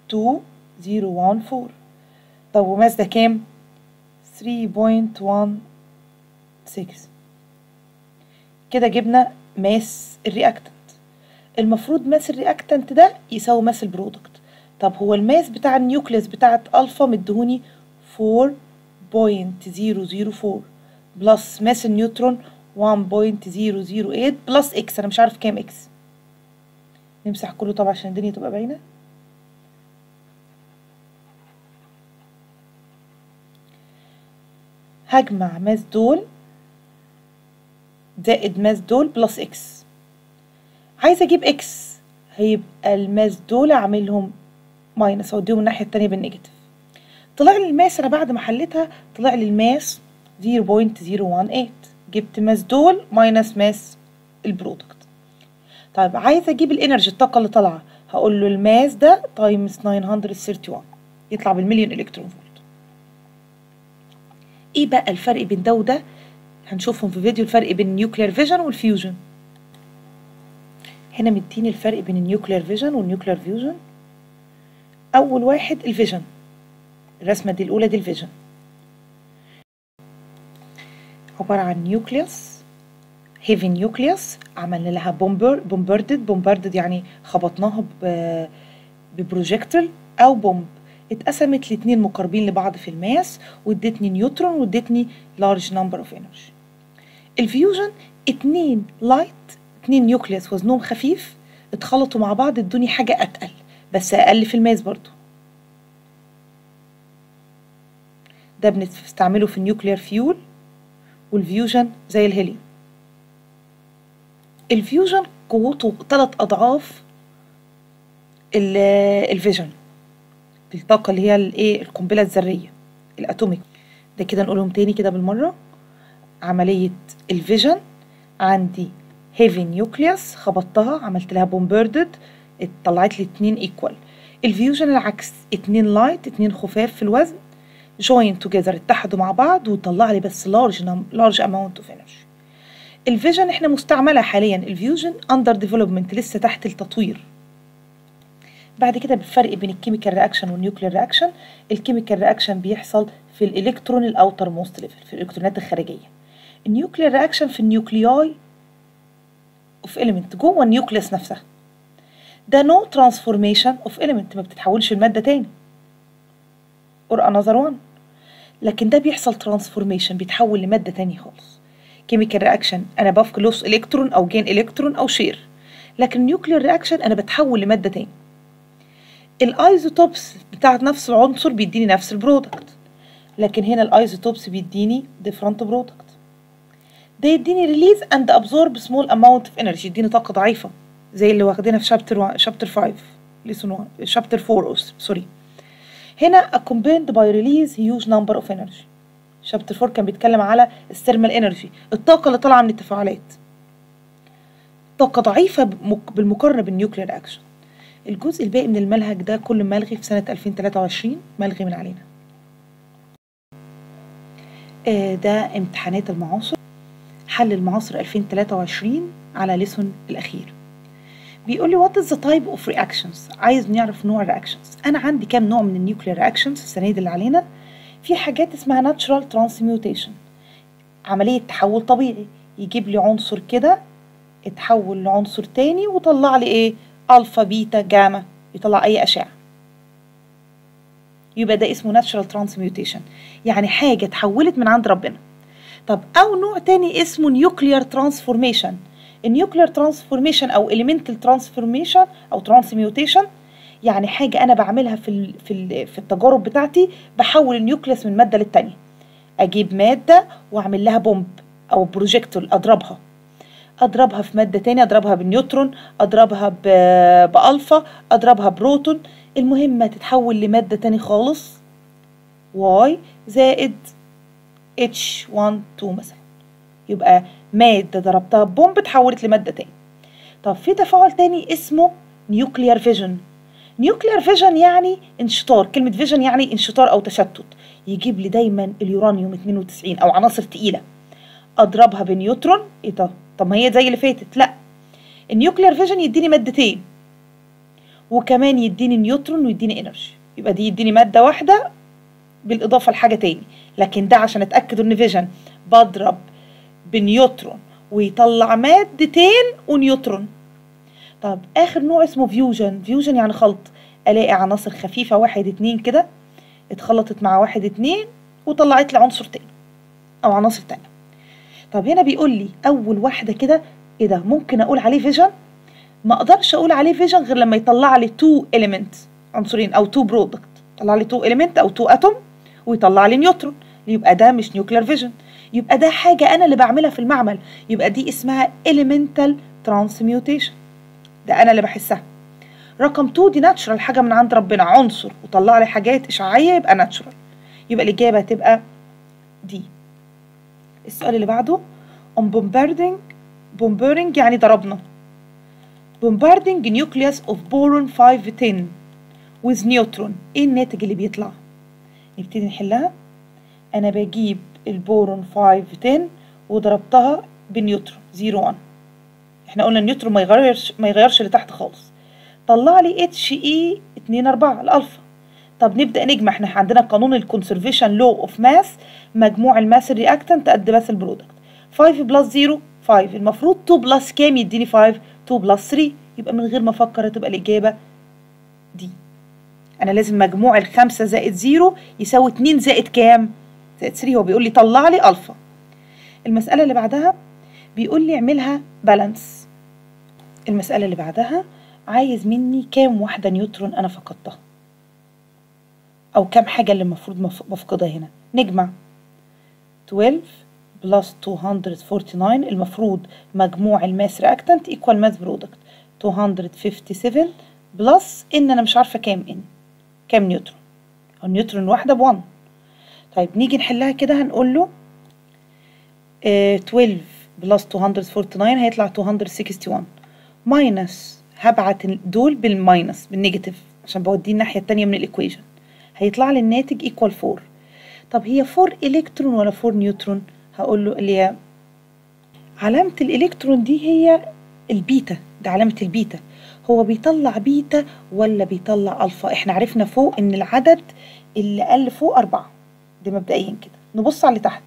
2014 طب وماس ده كام؟ 3.16 كده جبنا ماس الرياكتنت المفروض ماس الرياكتنت ده يساوي ماس البرودكت طب هو الماس بتاع النيوكليس بتاعت الفا مدهوني 4.004 بلس ماس النيوترون 1.008 بلس اكس انا مش عارف كام اكس نمسح كله طبعا عشان الدنيا تبقى باينه هجمع ماس دول زائد ماس دول بلس اكس عايزه اجيب اكس هيبقى الماس دول اعملهم ماينس اوديهم الناحيه التانية بالنيجاتيف طلع لي الماس انا بعد ما حليتها طلع لي الماس 0.018 جبت ماس دول ماينس ماس البرودكت طيب عايزه اجيب الانرجي الطاقه اللي طالعه هقول له الماس ده تايمز 931 يطلع بالمليون الكترون فولت ايه بقى الفرق بين ده وده هنشوفهم في فيديو الفرق بين النيوكلير فيجن والفيوجن هنا مديني الفرق بين النيوكلير فيجن والنيوكلير فيوجن اول واحد الفيجن الرسمه دي الاولى دي الفيجن عبارة عن نيوكليوس هيفي نيوكليوس عملنا لها بومبر بومبردد بومبردد يعني خبطناها ب- ببروجيكتيل او بومب اتقسمت لاتنين مقاربين لبعض في الماس وادتني نيوترون وادتني لارج نمبر اوف انرجي الفيوجن اتنين لايت اتنين نيوكليوس وزنهم خفيف اتخلطوا مع بعض ادوني حاجة اتقل بس اقل في الماس برضو ده بنستعمله في النيوكلير فيول والفيوجن زي الهيليوم الفيوجن قوته ثلاث اضعاف ال- الفيجن الطاقة اللي هي الايه القنبلة الذرية الاتوميك ده كده نقولهم تاني كده بالمرة عملية الفيجن عندي هيفي نيوكليوس خبطتها عملت لها بومبردد طلعت لي اتنين ايكوال الفيوجن العكس اتنين لايت اتنين خفاف في الوزن جوين توجذر اتحدوا مع بعض وطلع لي بس لارج لارج اماونت اوف انرجي الفيجن احنا مستعمله حاليا الفيوجن اندر ديفلوبمنت لسه تحت التطوير بعد كده بالفرق بين الكيميكال رياكشن والنيوكلير رياكشن الكيميكال رياكشن بيحصل في الالكترون الاوتر موست ليفل في الالكترونات الخارجيه النيوكلير رياكشن في النيوكلياي اوف اليمنت جوه النيوكليس نفسها ده نو ترانسفورميشن اوف اليمنت ما بتتحولش لماده تاني اور انذر وان لكن ده بيحصل ترانسفورميشن بيتحول لماده تانية خالص كيميكال رياكشن انا بفقد لوس الكترون او جين الكترون او شير لكن النيوكلير رياكشن انا بتحول لماده تاني الايزوتوبس بتاعت نفس العنصر بيديني نفس البرودكت لكن هنا الايزوتوبس بيديني different برودكت ده يديني ريليز اند ابزورب سمول اماونت اوف انرجي يديني طاقه ضعيفه زي اللي واخدينها في شابتر شابتر 5 ليسون 1 شابتر 4 سوري هنا accompanied by release huge number of energy شابتر 4 كان بيتكلم على الثيرمال انرجي الطاقه اللي طالعه من التفاعلات طاقه ضعيفه بمك- بالمقارنه بالنيوكلير اكشن الجزء الباقي من المنهج ده كله ملغي في سنه 2023 ملغي من علينا آه، ده امتحانات المعاصر حل المعاصر 2023 على ليسون الأخير بيقول لي وات از ذا تايب اوف رياكشنز عايز نعرف نوع الرياكشنز انا عندي كام نوع من النيوكلير رياكشنز السنه دي اللي علينا في حاجات اسمها ناتشرال ترانسميوتيشن عمليه تحول طبيعي يجيب لي عنصر كده اتحول لعنصر تاني وطلع لي ايه الفا بيتا جاما يطلع اي اشعه يبقى ده اسمه ناتشرال ترانسميوتيشن يعني حاجه اتحولت من عند ربنا طب او نوع تاني اسمه نيوكلير ترانسفورميشن النيوكلير ترانسفورميشن او اليمنتال ترانسفورميشن او ترانسميوتيشن يعني حاجه انا بعملها في ال في ال في التجارب بتاعتي بحول النيوكليس من ماده للتانيه اجيب ماده واعمل لها بومب او بروجيكتول اضربها اضربها في ماده تانية اضربها بالنيوترون اضربها ب- بالفا اضربها بروتون المهم تتحول لماده تاني خالص واي زائد اتش 1 2 مثلا يبقى ماده ضربتها ببومب اتحولت لماده تاني طب في تفاعل تاني اسمه نيوكليار فيجن نيوكليار فيجن يعني انشطار كلمة فيجن يعني انشطار أو تشتت يجيب لي دايما اليورانيوم 92 أو عناصر تقيلة أضربها بنيوترون إيه ده؟ طب ما هي زي اللي فاتت لا النيوكليار فيجن يديني مادتين وكمان يديني نيوترون ويديني انرجي يبقى دي يديني مادة واحدة بالإضافة لحاجة تاني لكن ده عشان أتأكد إن فيجن بضرب بنيوترون ويطلع مادتين ونيوترون طب اخر نوع اسمه فيوجن فيوجن يعني خلط الاقي عناصر خفيفه واحد اتنين كده اتخلطت مع واحد اتنين وطلعت لي عنصر تاني او عناصر تانية طب هنا بيقول لي اول واحده كده ايه ده ممكن اقول عليه فيجن ما اقدرش اقول عليه فيجن غير لما يطلع لي تو اليمنت عنصرين او تو برودكت يطلع لي تو اليمنت او تو اتوم ويطلع لي نيوترون يبقى ده مش نيوكلير فيجن يبقى ده حاجه انا اللي بعملها في المعمل يبقى دي اسمها elemental transmutation ده انا اللي بحسها رقم 2 دي ناتشرال حاجه من عند ربنا عنصر وطلع لي حاجات اشعاعيه يبقى ناتشرال يبقى الاجابه هتبقى دي السؤال اللي بعده on bombarding bombarding يعني ضربنا bombarding nucleus of boron 510 with neutron ايه الناتج اللي بيطلع نبتدي نحلها انا بجيب البورون 510 وضربتها بنيوترون 0 1 احنا قلنا النيوترون ما يغيرش ما يغيرش لتحت خالص طلع لي اتش اي 2 4 الالفا طب نبدا نجمع احنا عندنا قانون الكونسرفيشن لو اوف ماس مجموع الماس الرياكتنت قد ماس البرودكت 5 بلس 0 5 المفروض 2 بلس كام يديني 5 2 بلس 3 يبقى من غير ما افكر هتبقى الاجابه دي انا لازم مجموع الخمسة زائد 0 يساوي 2 زائد كام زائد 3 هو بيقول لي طلع لي الفا المساله اللي بعدها بيقول لي اعملها بالانس المساله اللي بعدها عايز مني كام واحده نيوترون انا فقدتها او كام حاجه اللي المفروض مفقودها هنا نجمع 12 بلس 249 المفروض مجموع الماس رياكتنت ايكوال ماس برودكت 257 بلس ان انا مش عارفه كام ان كام نيوترون النيوترون واحده ب 1 طيب نيجي نحلها كده هنقول له اه 12 بلس 249 هيطلع 261 ماينس هبعت دول بالماينس بالنيجاتيف عشان بوديه الناحيه الثانيه من الايكويشن هيطلع لي الناتج ايكوال 4 طب هي 4 الكترون ولا 4 نيوترون هقول له اللي هي علامة الإلكترون دي هي البيتا ده علامة البيتا هو بيطلع بيتا ولا بيطلع ألفا احنا عرفنا فوق إن العدد اللي قل فوق أربعة ده مبدئيا كده نبص على اللي تحت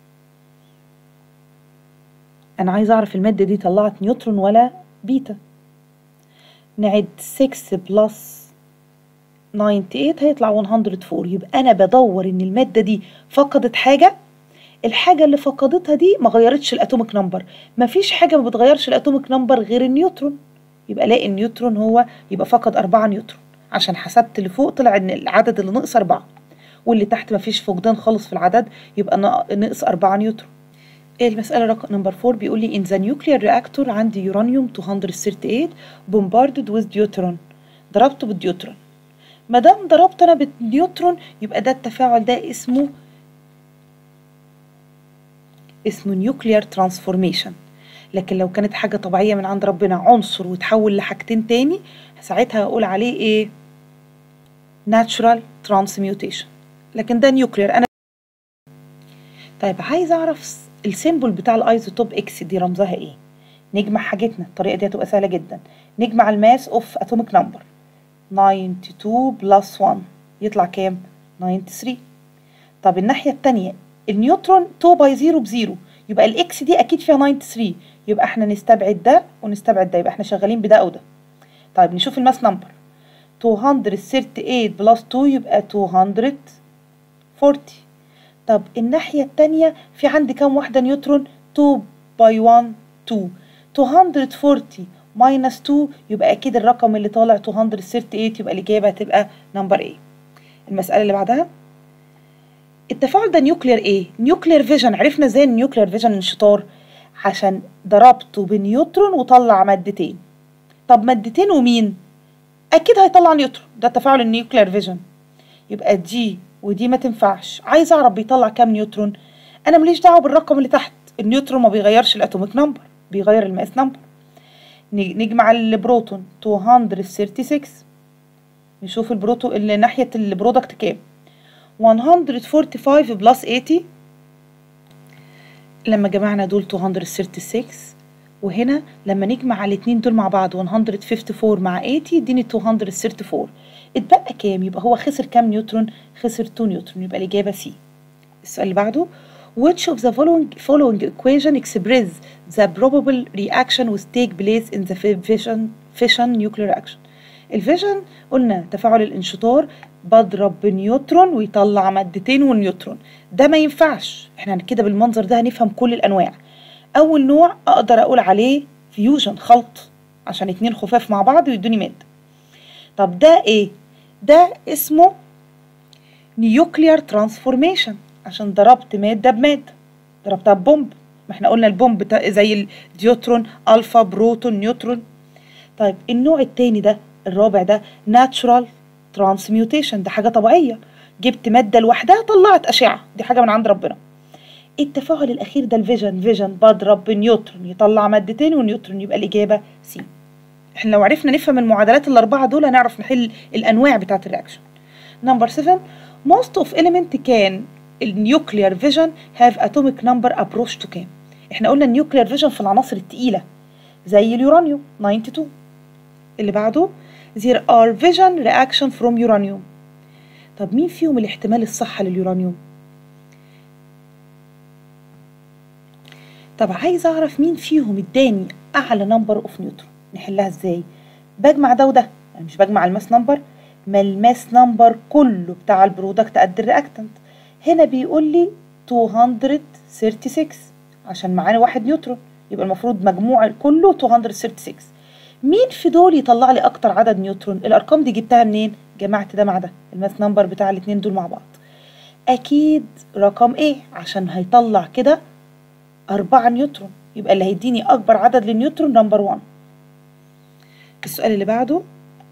أنا عايز أعرف المادة دي طلعت نيوترون ولا بيتا نعد 6 بلس 98 هيطلع 104 يبقى أنا بدور إن المادة دي فقدت حاجة الحاجة اللي فقدتها دي ما غيرتش الاتوميك نمبر مفيش حاجة ما بتغيرش الاتوميك نمبر غير النيوترون يبقى الاقي النيوترون هو يبقى فقد أربعة نيوترون عشان حسبت اللي فوق طلع ان العدد اللي نقص أربعة واللي تحت مفيش فقدان خالص في العدد يبقى نقص أربعة نيوترون المسألة رقم نمبر 4 بيقول لي in the nuclear reactor عندي يورانيوم 238 bombarded with deuteron ضربته بالديوترون ما دام ضربت انا بالنيوترون يبقى ده التفاعل ده اسمه اسمه نيوكليار ترانسفورميشن لكن لو كانت حاجة طبيعية من عند ربنا عنصر وتحول لحاجتين تاني ساعتها هقول عليه ايه ناتشورال ترانسميوتيشن لكن ده نيوكلير انا طيب عايز اعرف السيمبل بتاع الايزوتوب اكس دي رمزها ايه نجمع حاجتنا الطريقه دي هتبقى سهله جدا نجمع الماس اوف اتوميك نمبر 92 بلس 1 يطلع كام 93 طب الناحيه الثانيه النيوترون 2 باي 0 بزيرو يبقى الاكس دي اكيد فيها 93 يبقى احنا نستبعد ده ونستبعد ده يبقى احنا شغالين بده او ده طيب نشوف الماس نمبر 238 بلس 2 يبقى 240 طب الناحية التانية في عندي كام واحدة نيوترون 2 باي 1 2 240 ماينس 2 يبقى اكيد الرقم اللي طالع 238 يبقى الاجابة هتبقى نمبر ايه المسألة اللي بعدها التفاعل ده نيوكلير ايه نيوكلير فيجن عرفنا ازاي النيوكلير فيجن انشطار عشان ضربته بنيوترون وطلع مادتين طب مادتين ومين اكيد هيطلع نيوترون ده تفاعل النيوكلير فيجن يبقى دي ودي ما تنفعش عايز اعرف بيطلع كام نيوترون انا ماليش دعوه بالرقم اللي تحت النيوترون ما بيغيرش الاتوميك نمبر بيغير الماس نمبر نجمع البروتون 236 نشوف البروتون اللي ناحيه البرودكت كام 145 بلس 80 لما جمعنا دول 236 وهنا لما نجمع الاتنين دول مع بعض 154 مع 80 يديني 234 اتبقى كام يبقى هو خسر كام نيوترون خسر 2 نيوترون يبقى الإجابة سي السؤال اللي بعده which of the following, following equation express the probable reaction which take place in the fission, fission nuclear reaction الفيجن قلنا تفاعل الانشطار بضرب بنيوترون ويطلع مادتين والنيوترون ده ما ينفعش احنا كده بالمنظر ده هنفهم كل الانواع اول نوع اقدر اقول عليه فيوجن خلط عشان اتنين خفاف مع بعض ويدوني ماده طب ده ايه ده اسمه نيوكليار ترانسفورميشن عشان ضربت ماده بماده ضربتها ببومب ما احنا قلنا البومب زي الديوترون الفا بروتون نيوترون طيب النوع التاني ده الرابع ده ناتشورال ترانسميوتيشن ده حاجه طبيعيه جبت ماده لوحدها طلعت اشعه دي حاجه من عند ربنا التفاعل الاخير ده الفيجن فيجن بضرب بنيوترون يطلع مادتين ونيوترون يبقى الاجابه سي احنا لو عرفنا نفهم المعادلات الاربعه دول هنعرف نحل الانواع بتاعه الرياكشن نمبر 7 most of element كان النيوكلير فيجن have atomic number approach to كام احنا قلنا النيوكلير فيجن في العناصر التقيله زي اليورانيوم 92 اللي بعده there are fission reaction from uranium طب مين فيهم الاحتمال الصح لليورانيوم طب عايز اعرف مين فيهم اداني اعلى نمبر اوف نيوترون نحلها ازاي بجمع ده وده يعني مش بجمع الماس نمبر ما الماس نمبر كله بتاع البرودكت قد الرياكتنت هنا بيقول لي 236 عشان معانا واحد نيوترون يبقى المفروض مجموع كله 236 مين في دول يطلع لي اكتر عدد نيوترون الارقام دي جبتها منين جمعت ده مع ده الماس نمبر بتاع الاتنين دول مع بعض اكيد رقم ايه عشان هيطلع كده أربعة نيوترون يبقى اللي هيديني أكبر عدد للنيوترون نمبر 1 السؤال اللي بعده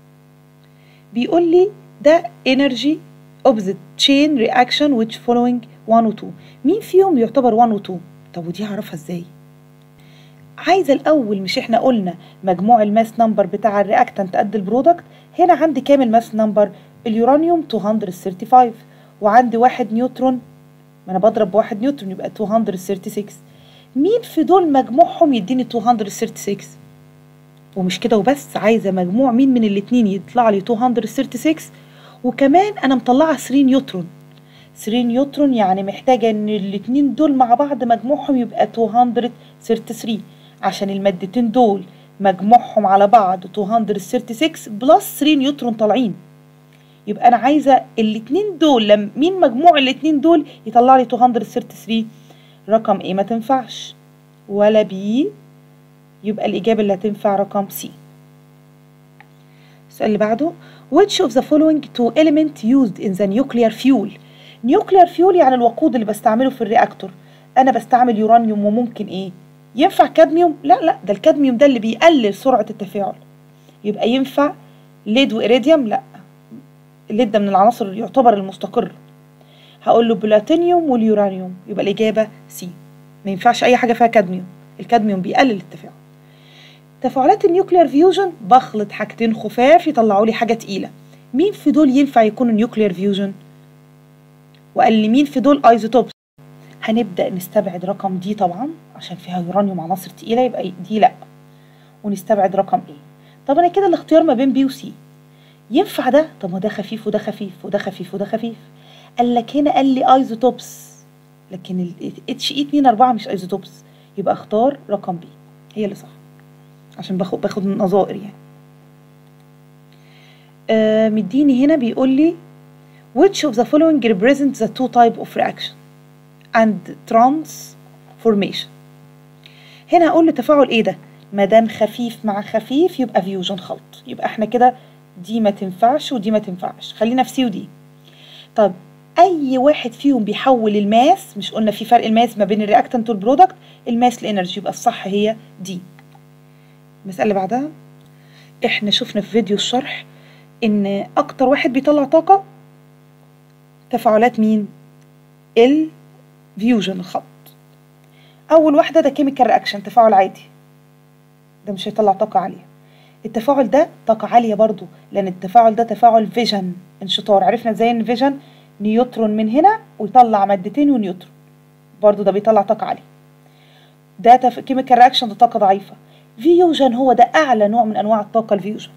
بيقول لي ده energy opposite chain reaction which following 1 و 2 مين فيهم يعتبر 1 و 2 طب ودي هعرفها ازاي عايزه الاول مش احنا قلنا مجموع الماس نمبر بتاع الرياكتنت قد البرودكت هنا عندي كام الماس نمبر اليورانيوم 235 وعندي واحد نيوترون ما انا بضرب بواحد نيوترون يبقى 236 مين في دول مجموعهم يديني 236 ومش كده وبس عايزه مجموع مين من الاتنين يطلع لي 236 وكمان انا مطلعه 3 نيوترون 3 نيوترون يعني محتاجه ان الاتنين دول مع بعض مجموعهم يبقى 233 عشان المادتين دول مجموعهم على بعض 236 بلس 3 نيوترون طالعين يبقى انا عايزه الاتنين دول لما مين مجموع الاتنين دول يطلع لي 233 رقم ايه ما تنفعش ولا بي يبقى الإجابة اللي هتنفع رقم سي السؤال اللي بعده which of the following two element used in the nuclear fuel nuclear fuel يعني الوقود اللي بستعمله في الرياكتور أنا بستعمل يورانيوم وممكن إيه ينفع كادميوم لا لا ده الكادميوم ده اللي بيقلل سرعة التفاعل يبقى ينفع ليد وإيريديوم لا الليد ده من العناصر اللي يعتبر المستقر هقول له بلاتينيوم واليورانيوم يبقى الإجابة سي ما ينفعش أي حاجة فيها كادميوم الكادميوم بيقلل التفاعل تفاعلات النيوكلير فيوجن بخلط حاجتين خفاف يطلعوا لي حاجة تقيلة مين في دول ينفع يكونوا نيوكلير فيوجن وقال لي مين في دول ايزوتوبس هنبدأ نستبعد رقم دي طبعا عشان فيها يورانيوم عناصر تقيلة يبقى دي لا ونستبعد رقم ايه طب انا كده الاختيار ما بين بي وسي ينفع ده طب ما ده خفيف وده خفيف وده خفيف وده خفيف قال لك هنا قال لي ايزوتوبس لكن ال اتش اي 2 4 مش ايزوتوبس يبقى اختار رقم بي هي اللي صح عشان باخد باخد النظائر يعني آه مديني هنا بيقول لي which of the following represents the two type of reaction and transformation هنا هقول له تفاعل ايه ده ما دام خفيف مع خفيف يبقى فيوجن خلط يبقى احنا كده دي ما تنفعش ودي ما تنفعش خلينا في سي ودي طب اي واحد فيهم بيحول الماس مش قلنا في فرق الماس ما بين الرياكتنت والبرودكت الماس الانرجي يبقى الصح هي دي المسألة اللي بعدها احنا شفنا في فيديو الشرح ان اكتر واحد بيطلع طاقة تفاعلات مين الفيوجن الخط اول واحدة ده كيميكال رياكشن تفاعل عادي ده مش هيطلع طاقة عالية التفاعل ده طاقة عالية برضو لان التفاعل ده تفاعل فيجن انشطار عرفنا ازاي ان فيجن نيوترون من هنا ويطلع مادتين ونيوترون برضو ده بيطلع طاقة عالية ده تف... كيميكال رياكشن ده طاقة ضعيفة فيوجن هو ده أعلى نوع من أنواع الطاقة الفيوجن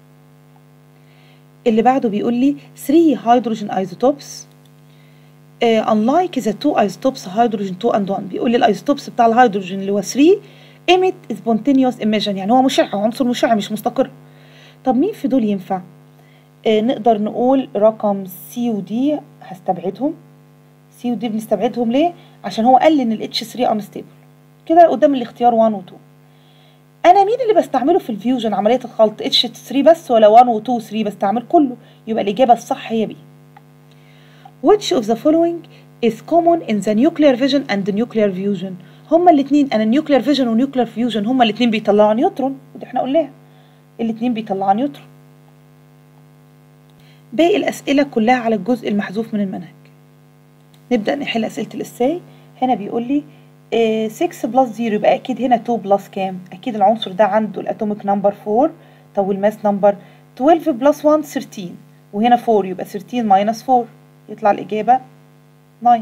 اللي بعده بيقول لي 3 هيدروجين ايزوتوبس uh, unlike the two isotopes hydrogen 2 and 1 بيقول لي الايزوتوبس بتاع الهيدروجين اللي هو 3 emit spontaneous emission يعني هو مشع عنصر مشع مش مستقر طب مين في دول ينفع آه نقدر نقول رقم سي ودي هستبعدهم سي ودي بنستبعدهم ليه عشان هو قال لي ان الاتش 3 انستيبل كده قدام الاختيار 1 و 2 انا مين اللي بستعمله في الفيوجن عمليه الخلط اتش 3 بس ولا 1 و 2 و 3 بستعمل كله يبقى الاجابه الصح هي بي which of the following is common in the nuclear fission and the nuclear fusion هما الاثنين انا النيوكلير فيجن والنيوكلير فيوجن هما الاثنين بيطلعوا نيوترون ودي احنا قلناها الاثنين بيطلعوا نيوترون باقي الاسئله كلها على الجزء المحذوف من المنهج نبدا نحل اسئله الاساي هنا بيقول لي 6 بلس 0 يبقى اكيد هنا 2 بلس كام اكيد العنصر ده عنده الاتوميك نمبر 4 طب والماس نمبر 12 بلس 1 13 وهنا 4 يبقى 13 ماينس 4 يطلع الاجابه 9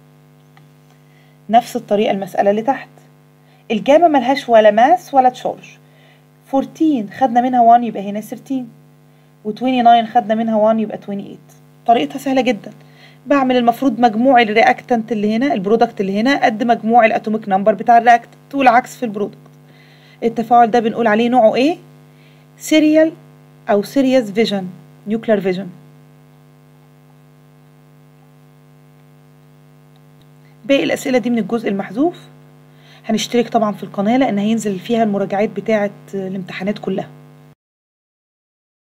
نفس الطريقه المساله اللي تحت الجامعة ملهاش ولا ماس ولا تشارج 14 خدنا منها 1 يبقى هنا 13 و29 خدنا منها 1 يبقى 28 طريقتها سهلة جدا بعمل المفروض مجموع الرياكتنت اللي هنا البرودكت اللي هنا قد مجموع الاتوميك نمبر بتاع الرياكتنت والعكس في البرودكت التفاعل ده بنقول عليه نوعه ايه سيريال او سيريس فيجن نيوكلير فيجن باقي الاسئله دي من الجزء المحذوف هنشترك طبعا في القناه لان هينزل فيها المراجعات بتاعه الامتحانات كلها